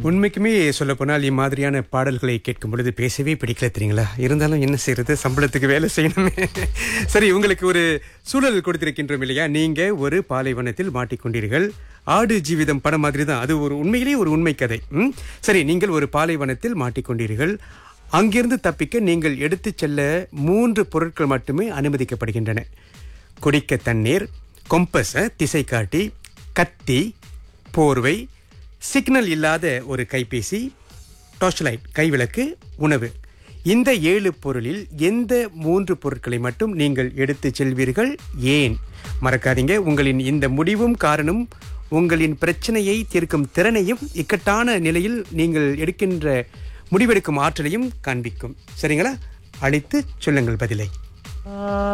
உண்மைக்குமே சொல்ல போனால் இம்மாதிரியான பாடல்களை கேட்கும் பொழுது பேசவே பிடிக்கல தெரியுங்களா இருந்தாலும் என்ன செய்யறது சம்பளத்துக்கு வேலை செய்யணுமே சரி உங்களுக்கு ஒரு சூழல் கொடுத்திருக்கின்றோம் இல்லையா நீங்க ஒரு பாலைவனத்தில் மாட்டிக்கொண்டீர்கள் ஆடு ஜீவிதம் படம் மாதிரி தான் அது ஒரு உண்மையிலேயே ஒரு உண்மை கதை ம்? சரி நீங்கள் ஒரு பாலைவனத்தில் மாட்டிக்கொண்டீர்கள் அங்கிருந்து தப்பிக்க நீங்கள் எடுத்துச் செல்ல மூன்று பொருட்கள் மட்டுமே அனுமதிக்கப்படுகின்றன குடிக்க தண்ணீர் கொம்பஸ திசை காட்டி கத்தி போர்வை சிக்னல் இல்லாத ஒரு கைபேசி டார்ச் லைட் கைவிளக்கு உணவு இந்த ஏழு பொருளில் எந்த மூன்று பொருட்களை மட்டும் நீங்கள் எடுத்துச் செல்வீர்கள் ஏன் மறக்காதீங்க உங்களின் இந்த முடிவும் காரணம் உங்களின் பிரச்சனையை தீர்க்கும் திறனையும் இக்கட்டான நிலையில் நீங்கள் எடுக்கின்ற முடிவெடுக்கும் ஆற்றலையும் காண்பிக்கும் சரிங்களா அழைத்து சொல்லுங்கள் பதிலை